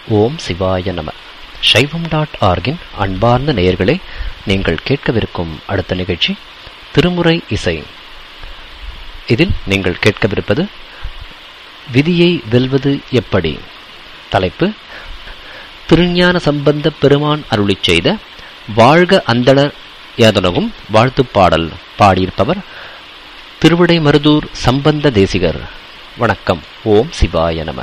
ஓம் சிவாய நம சைவம் டாட் ஆர்கின் அன்பார்ந்த நேயர்களே நீங்கள் கேட்கவிருக்கும் அடுத்த நிகழ்ச்சி திருமுறை இசை இதில் நீங்கள் கேட்கவிருப்பது விதியை வெல்வது எப்படி தலைப்பு திருஞான சம்பந்த பெருமான் அருளிச் செய்த வாழ்க அந்தணர் யாதனகும் வாழ்த்துப் பாடல் பாடியிருப்பவர் திருவிடைமருதூர் சம்பந்த தேசிகர் வணக்கம் ஓம் சிவாய நம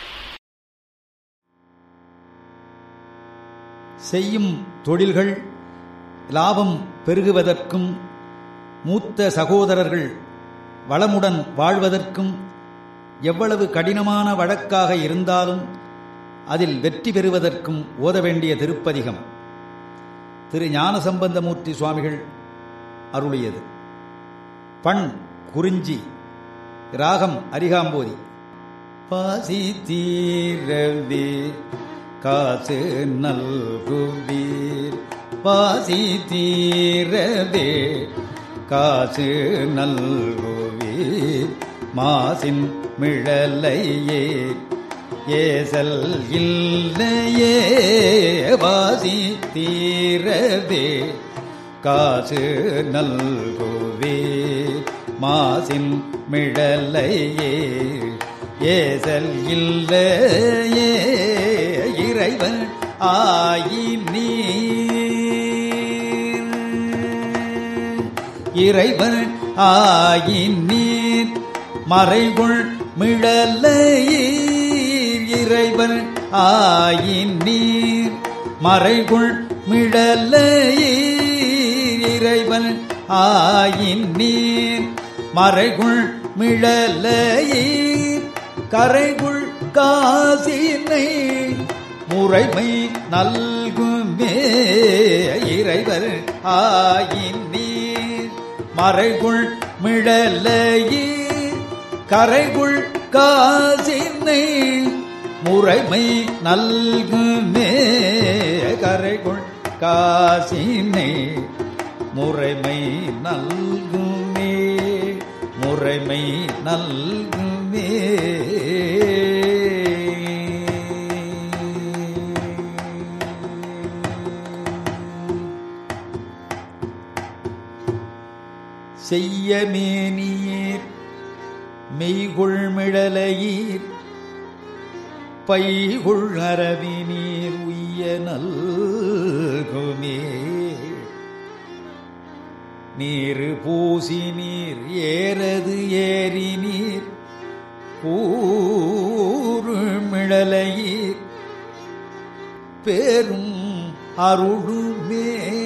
செய்யும் தொழில்கள் லாபம் பெருகுவதற்கும் மூத்த சகோதரர்கள் வளமுடன் வாழ்வதற்கும் எவ்வளவு கடினமான வழக்காக இருந்தாலும் அதில் வெற்றி பெறுவதற்கும் ஓத வேண்டிய திருப்பதிகம் திரு ஞானசம்பந்தமூர்த்தி சுவாமிகள் அருளியது பண் குறிஞ்சி ராகம் அரிகாம்போதி பாசி தீரவே காசு நல்குவீர் பாசி தீரவே காசு நல்குவீர் மாசின் மிழலையே ஏசல் இல்லையே வாசி தீரவே காசு நல்குவீர் மாசின் மிழலையே ஏசல் இல்லையே இறைவன் ஆயி நீர் இறைவன் ஆயி நீர் மறைகுள் மிழலையீர் இறைவன் ஆயி நீர் மறைகுள் மிழலையீர் இறைவன் ஆயின் நீர் மறைகுள் மிழலையீர் கரைகுள் காசினை முறைமை நல்குமே இறைவர் ஆயின் நீர் மறைகுள் மிழலையீர் கரைகுள் காசினை முறைமை நல்குமே கரைகுள் காசினை முறைமை நல்குமே முறைமை நல்குமே செய்ய மேனியீர் மெய்குள் மிழலையீர் பைகுள் அரவினீர் உய்ய நல்குமே நீரு பூசி நீர் ஏறது ஏறி நீர் கூறு மிழலையீர் பேரும் அருளுமே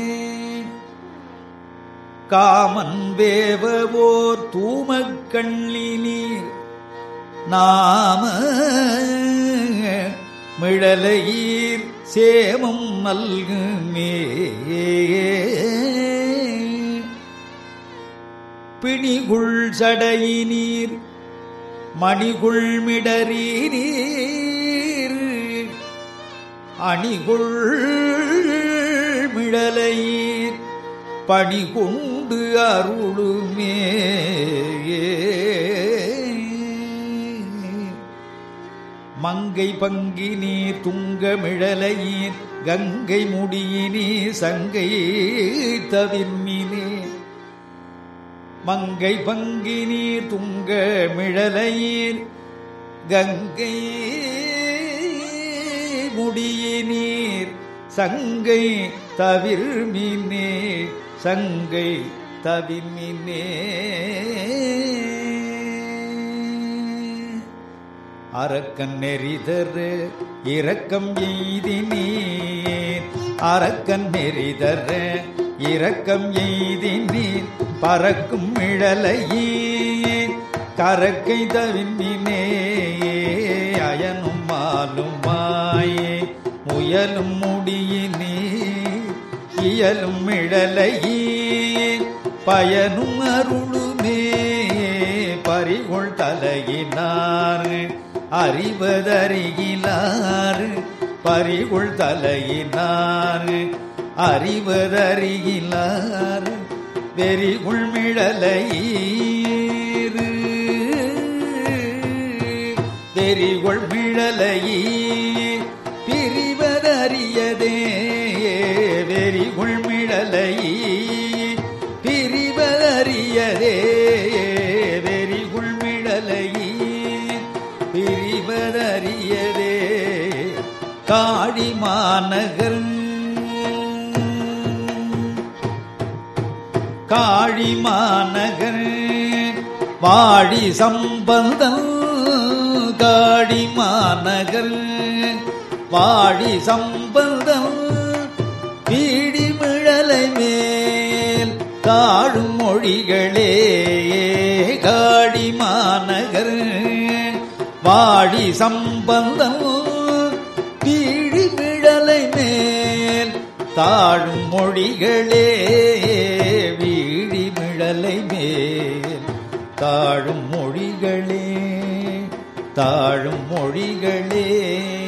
காமன் வேவவோர் தூமக்கண்ணி நீர் நாம மிழலையீர் சேமம் நல்குமே பிணிகுள் சடையினீர் மணிகுள் மிடறி நீர் அணிகுள் மிழலையீர் பணி கொண்டு அருளுமே மங்கை பங்கினி துங்க மிழலையீர் கங்கை முடியினி சங்கை தவிர்மினே மங்கை பங்கினி துங்க மிழலையீர் கங்கை முடியினீர் சங்கை தவிர்மினே சங்கை தவிர்மினே அரக்கன் நெறிதரு இரக்கம் எய்தி நீர் அரக்கன் நெறிதரு இரக்கம் எய்தி நீர் பறக்கும் இழலையீர் கரக்கை தவிர்மினே அயனும் மாலும் மாயே முயலும் முடியினே இயலும் இழலையீர் பயனும் அருளுமே பறிகொள் தலையினார் அறிவதறிகிலார் பறிகொள் தலையினார் அறிவதறிகிலார் வெறிகுள் மிழலையீர் வெறிகொள் மிழலையீர் மிழலை பிரிவதறியதே வெறிகுள் மிழலை பிரிவதறியதே காழி மாநகர் காழி மாநகர் வாடி சம்பந்தம் காடி மாநகர் வாடி சம்பந்தம் பீடி மிழலை மேல் தாழும் மொழிகளே காடி மாநகர் வாடி சம்பந்தம் பீடி மிழலை மேல் தாழும் மொழிகளே வீடி மிழலை மேல் தாழும் மொழிகளே தாழும் மொழிகளே